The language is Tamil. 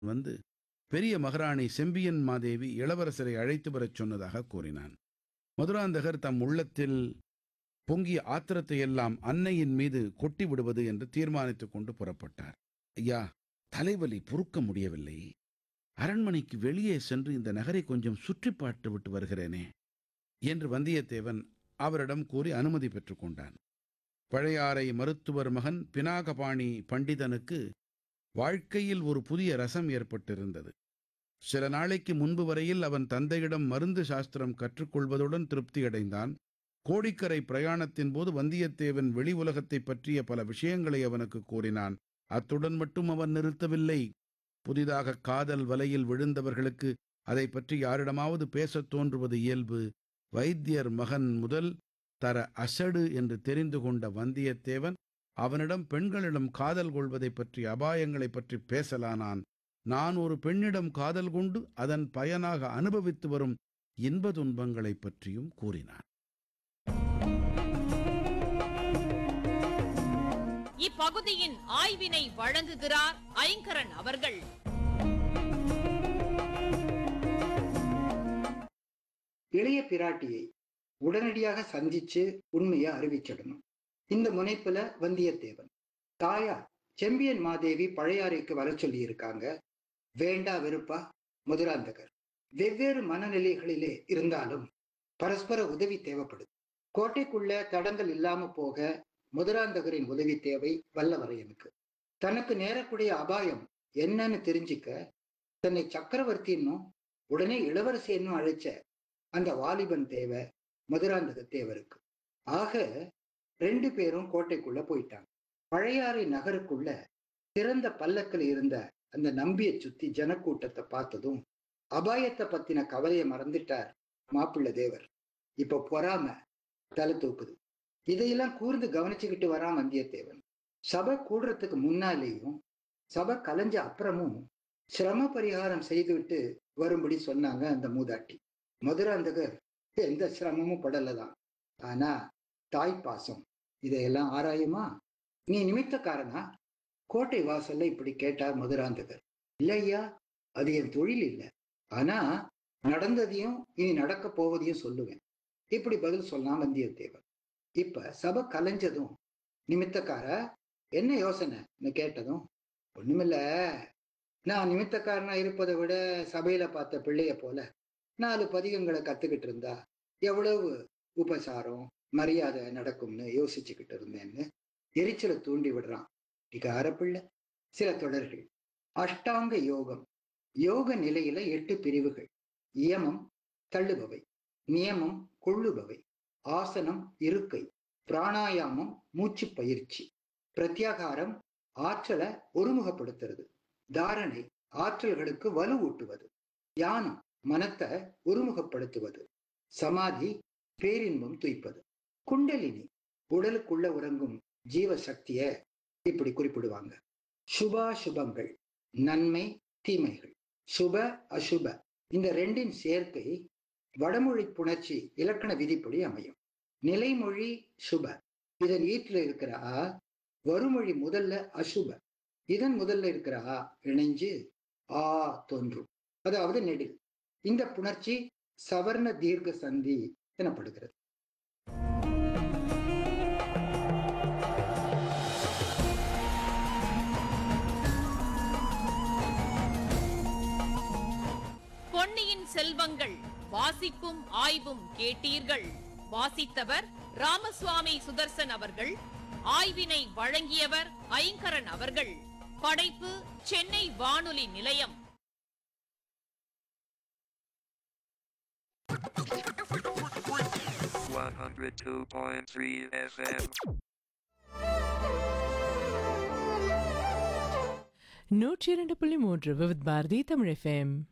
வந்து பெரிய மகாராணி செம்பியன் மாதேவி இளவரசரை அழைத்து வரச் சொன்னதாக கூறினான் மதுராந்தகர் தம் உள்ளத்தில் பொங்கிய ஆத்திரத்தை எல்லாம் அன்னையின் மீது கொட்டி விடுவது என்று தீர்மானித்துக் கொண்டு புறப்பட்டார் ஐயா தலைவலி பொறுக்க முடியவில்லை அரண்மனைக்கு வெளியே சென்று இந்த நகரை கொஞ்சம் சுற்றி பார்த்து விட்டு வருகிறேனே என்று வந்தியத்தேவன் அவரிடம் கூறி அனுமதி பெற்றுக் கொண்டான் பழையாறை மருத்துவர் மகன் பினாகபாணி பண்டிதனுக்கு வாழ்க்கையில் ஒரு புதிய ரசம் ஏற்பட்டிருந்தது சில நாளைக்கு முன்பு வரையில் அவன் தந்தையிடம் மருந்து சாஸ்திரம் கற்றுக்கொள்வதுடன் திருப்தியடைந்தான் கோடிக்கரை பிரயாணத்தின் போது வந்தியத்தேவன் வெளி உலகத்தைப் பற்றிய பல விஷயங்களை அவனுக்கு கூறினான் அத்துடன் மட்டும் அவன் நிறுத்தவில்லை புதிதாக காதல் வலையில் விழுந்தவர்களுக்கு அதை பற்றி யாரிடமாவது பேசத் தோன்றுவது இயல்பு வைத்தியர் மகன் முதல் தர அசடு என்று தெரிந்து கொண்ட வந்தியத்தேவன் அவனிடம் பெண்களிடம் காதல் கொள்வதைப் பற்றி அபாயங்களைப் பற்றி பேசலானான் நான் ஒரு பெண்ணிடம் காதல் கொண்டு அதன் பயனாக அனுபவித்து வரும் இன்ப துன்பங்களைப் பற்றியும் கூறினான் இப்பகுதியின் ஆய்வினை வழங்குகிறார் ஐங்கரன் அவர்கள் இளைய பிராட்டியை உடனடியாக சந்திச்சு உண்மையை அறிவிச்சிடணும் இந்த முனைப்புல வந்தியத்தேவன் தாயார் செம்பியன் மாதேவி பழையாறைக்கு வர சொல்லி இருக்காங்க வேண்டா வெறுப்பா மதுராந்தகர் வெவ்வேறு மனநிலைகளிலே இருந்தாலும் பரஸ்பர உதவி தேவைப்படுது கோட்டைக்குள்ள தடங்கள் இல்லாம போக மதுராந்தகரின் உதவி தேவை வல்லவரையனுக்கு தனக்கு நேரக்கூடிய அபாயம் என்னன்னு தெரிஞ்சுக்க தன்னை சக்கரவர்த்தின்னும் உடனே இளவரசி என்னும் அழைச்ச அந்த வாலிபன் தேவை மதுராந்தக தேவருக்கு ஆக ரெண்டு பேரும் கோட்டைக்குள்ள போயிட்டாங்க பழையாறை நகருக்குள்ள திறந்த பல்லக்கில் இருந்த அந்த நம்பியை சுத்தி ஜனக்கூட்டத்தை பார்த்ததும் அபாயத்தை பத்தின கவலையை மறந்துட்டார் மாப்பிள்ளை தேவர் இப்ப பொறாம தலை தூக்குது இதையெல்லாம் கூர்ந்து கவனிச்சுக்கிட்டு வரான் வந்தியத்தேவன் சபை கூடுறதுக்கு முன்னாலேயும் சபை கலைஞ்ச அப்புறமும் சிரம பரிகாரம் செய்துவிட்டு வரும்படி சொன்னாங்க அந்த மூதாட்டி மதுராந்தகர் எந்த சிரமமும் படலதான் ஆனா தாய் பாசம் இதையெல்லாம் ஆராயுமா நீ நிமித்தக்காரனா கோட்டை வாசல்ல இப்படி கேட்டார் மதுராந்தகர் இல்லையா அது என் தொழில் இல்லை ஆனா நடந்ததையும் இனி நடக்க போவதையும் சொல்லுவேன் இப்படி பதில் சொன்னான் வந்தியத்தேவன் இப்ப சபை கலைஞ்சதும் நிமித்தக்கார என்ன யோசனைன்னு கேட்டதும் ஒண்ணுமில்ல நான் நிமித்தக்காரனா இருப்பதை விட சபையில பார்த்த பிள்ளைய போல நாலு பதிகங்களை கத்துக்கிட்டு இருந்தா எவ்வளவு உபசாரம் மரியாதை நடக்கும்னு யோசிச்சுக்கிட்டு இருந்தேன்னு எரிச்சலை தூண்டி விடுறான் இகார பிள்ளை சில தொடர்கள் அஷ்டாங்க யோகம் யோக நிலையில எட்டு பிரிவுகள் இயமம் தள்ளுபவை நியமம் கொள்ளுபவை ஆசனம் இருக்கை பிராணாயாமம் மூச்சு பயிற்சி பிரத்யாகாரம் ஆற்றலை ஒருமுகப்படுத்துறது தாரணை ஆற்றல்களுக்கு வலுவூட்டுவது தியானம் மனத்தை ஒருமுகப்படுத்துவது சமாதி பேரின்பம் துய்ப்பது குண்டலினி உடலுக்குள்ள உறங்கும் ஜீவ சக்திய இப்படி குறிப்பிடுவாங்க சுபாசுபங்கள் நன்மை தீமைகள் சுப அசுப இந்த ரெண்டின் சேர்க்கை வடமொழி புணர்ச்சி இலக்கண விதிப்படி அமையும் நிலைமொழி சுப இதன் ஈட்டில் இருக்கிற ஆ வருமொழி முதல்ல அசுப இதன் முதல்ல இருக்கிற ஆ இணைஞ்சு ஆ தோன்றும் அதாவது நெடில் இந்த புணர்ச்சி சவர்ண தீர்க்க சந்தி எனப்படுகிறது பொன்னியின் செல்வங்கள் வாசிப்பும் ஆய்வும் கேட்டீர்கள் வாசித்தவர் ராமசுவாமி சுதர்சன் அவர்கள் ஆய்வினை வழங்கியவர் ஐங்கரன் அவர்கள் படைப்பு சென்னை வானொலி நிலையம் One hundred two point three FM. நூற்றி இரண்டு புள்ளி மூன்று விவித் பாரதி தமிழ் எஃப்எம்